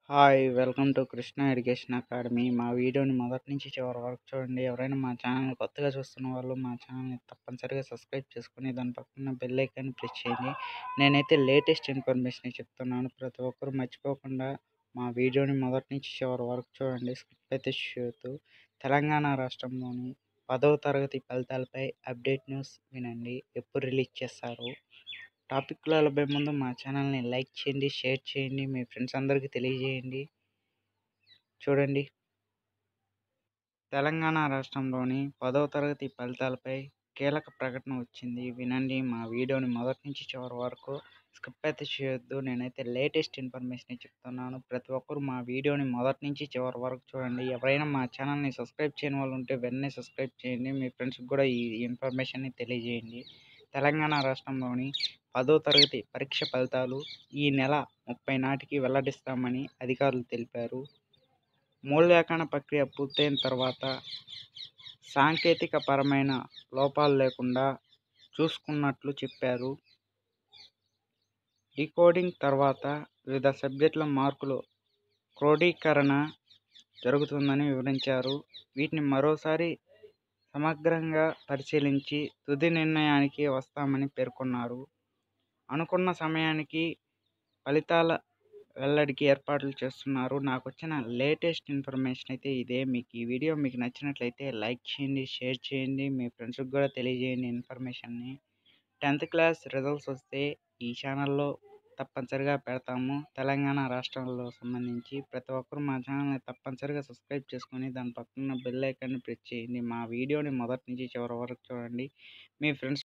hi welcome to Krishna education academy మా వీడియోని మొదటి నుంచి చివరి వరకు చూడండి ఎవరైనా మా ఛానల్ కొత్తగా చూస్తున్న వాళ్ళు మా ఛానల్ని తప్పనిసరిగా సబ్స్క్రైబ్ చేసుకుని దాని పక్కన బెల్ ఐకాన్ ప్రెస్ చేయండి నేనైతే లేటెస్ట్ ఇన్ఫర్మేషన్ చెప్తున్నాను ప్రతి ఒక్కరు మర్చిపోకుండా మా వీడియోని మొదటి నుంచి చివరి వరకు చూడండి స్కిప్ అయితే చేయొద్దు తెలంగాణ రాష్ట్రంలోని పదవ తరగతి ఫలితాలపై అప్డేట్ న్యూస్ వినండి ఎప్పుడు రిలీజ్ చేస్తారు టాపిక్లో వెళ్ళబోయే ముందు మా ఛానల్ని లైక్ చేయండి షేర్ చేయండి మీ ఫ్రెండ్స్ అందరికీ తెలియజేయండి చూడండి తెలంగాణ రాష్ట్రంలోని పదవ తరగతి ఫలితాలపై కీలక ప్రకటన వచ్చింది వినండి మా వీడియోని మొదటి నుంచి చివరి వరకు స్కిప్ అయితే చేయొద్దు నేనైతే లేటెస్ట్ ఇన్ఫర్మేషన్ చెప్తున్నాను ప్రతి ఒక్కరు మా వీడియోని మొదటి నుంచి చివరి వరకు చూడండి ఎవరైనా మా ఛానల్ని సబ్స్క్రైబ్ చేయని వాళ్ళు ఉంటే వెంటనే సబ్స్క్రైబ్ చేయండి మీ ఫ్రెండ్స్కి కూడా ఈ ఇన్ఫర్మేషన్ని తెలియజేయండి తెలంగాణ రాష్ట్రంలోని పదో తరగతి పరీక్ష ఫలితాలు ఈ నెల ముప్పై నాటికి వెల్లడిస్తామని అధికారులు తెలిపారు మూల్యాంకన ప్రక్రియ పూర్తయిన తర్వాత సాంకేతిక పరమైన లోపాలు లేకుండా చూసుకున్నట్లు చెప్పారు డీకోడింగ్ తర్వాత వివిధ సబ్జెక్టుల మార్కులు క్రోడీకరణ జరుగుతుందని వివరించారు వీటిని మరోసారి సమగ్రంగా పరిశీలించి తుది నిర్ణయానికి వస్తామని పేర్కొన్నారు అనుకున్న సమయానికి ఫలితాల వెల్లడికి ఏర్పాట్లు చేస్తున్నారు నాకు వచ్చిన లేటెస్ట్ ఇన్ఫర్మేషన్ అయితే ఇదే మీకు ఈ వీడియో మీకు నచ్చినట్లయితే లైక్ చేయండి షేర్ చేయండి మీ ఫ్రెండ్స్కి కూడా తెలియజేయండి ఇన్ఫర్మేషన్ని టెన్త్ క్లాస్ రిజల్ట్స్ వస్తే ఈ ఛానల్లో తప్పనిసరిగా పెడతాము తెలంగాణ రాష్ట్రంలో సంబంధించి ప్రతి ఒక్కరు మా ఛానల్ని తప్పనిసరిగా సబ్స్క్రైబ్ చేసుకొని దాని పక్కన బెల్ ఐకాన్ని ప్రెస్ చేయండి మా వీడియోని మొదటి నుంచి చివరి వరకు చూడండి మీ ఫ్రెండ్స్